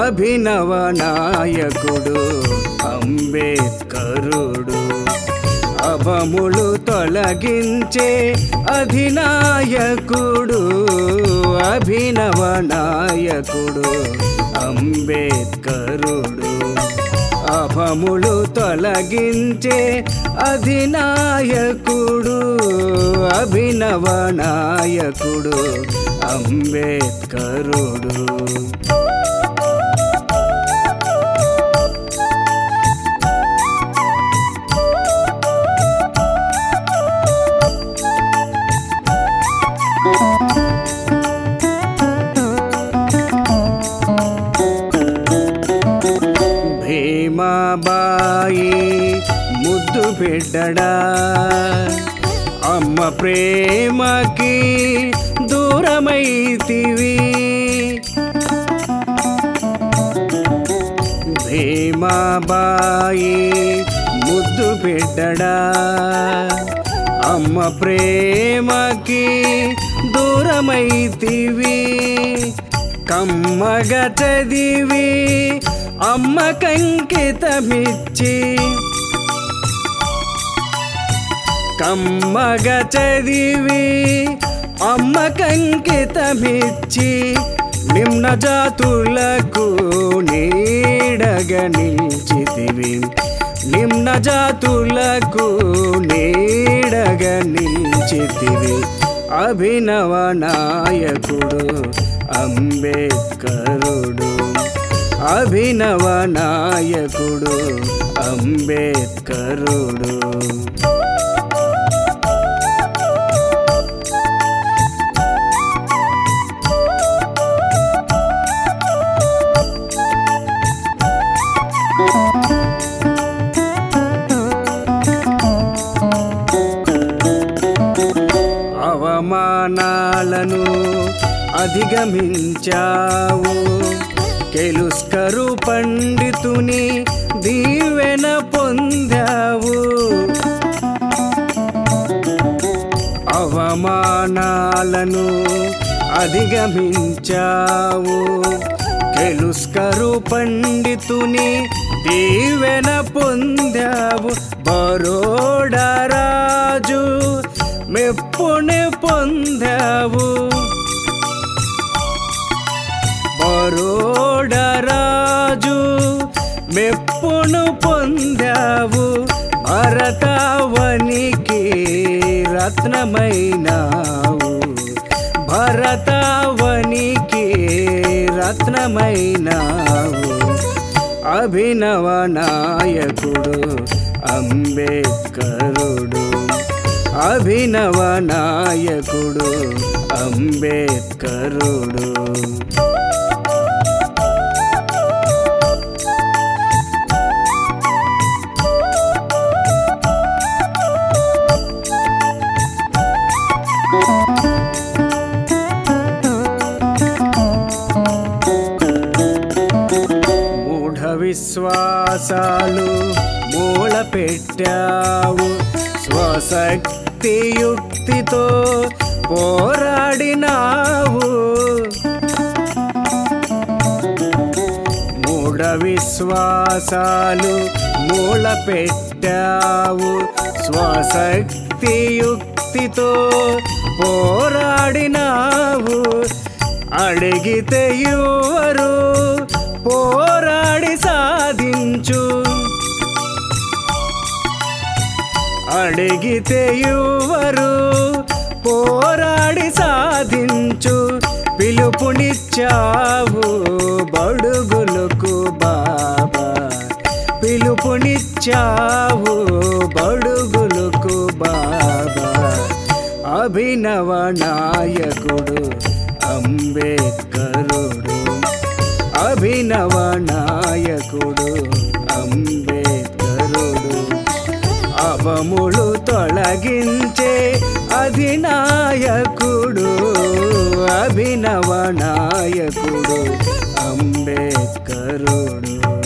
అభినవ నాయకుడు అంబేద్కరుడు అభములు తొలగించే అధినాయకుడు అభినవ నాయకుడు అంబేద్కరుడు అభములు తొలగించే అధినాయకుడు అభినవ నాయకుడు అంబేద్కరుడు భీమాబాయి ముద్దు బిడ్డడా అమ్మ ప్రేమకి దూరమైతివి భీమాబాయి ముద్దు బిడ్డడా అమ్మ ప్రేమకి దూరమైతివి కమ్మగ చదివి అమ్మ కంకితమిచ్చి కమ్మగ చదివి అమ్మ కంకితమిచ్చి నిమ్న జాతులకు నీడగ నిల్చితివి నిమ్న జాతులకు నీడగ నిల్చితివి అభినవ నాయకుడు అంబేద్కరుడు అభినవ నాయకుడు అంబేద్కరుడు అవమానాలను అధిగమించావు కెలుస్కరు పండితుని దీవెన పొందావు అవమానాలను అధిగమించావు కెలుస్కరు పండితుని దీవెన పొందావు బరోడా రాజు మెప్పుని పొందావు బరోడరాజు మెప్పును పొందావు భరతావనికి రత్నమైనావు భరతావనికి రత్నమైనావు అభినవ నాయకుడు అంబేద్కరుడు అభినవ నాయకుడు అంబేద్కరుడు మూఢ విశ్వాసాలు మూల పెట్టావు స్వశక్తి యుక్తితో పోరాడినావు మూఢ విశ్వాసాలు మూల పెట్టావు స్వశక్తి యుక్తితో పోరాడినావు అడిగితే ఎవరు పోరాడి సాధించు అడిగితే ఎవరు పోరాడి సాధించు పిలుపునిచ్చావు బడుగులకు బాబా పిలుపునిచ్చావు బడుగులకు బాబా అభినవ నాయకుడు అంబేద్కరుడు అభినవ నాయకుడు అంబేద్కరుడు అవములు తొలగించే అధినాయకుడు అభినవ నాయకుడు అంబేద్కరుడు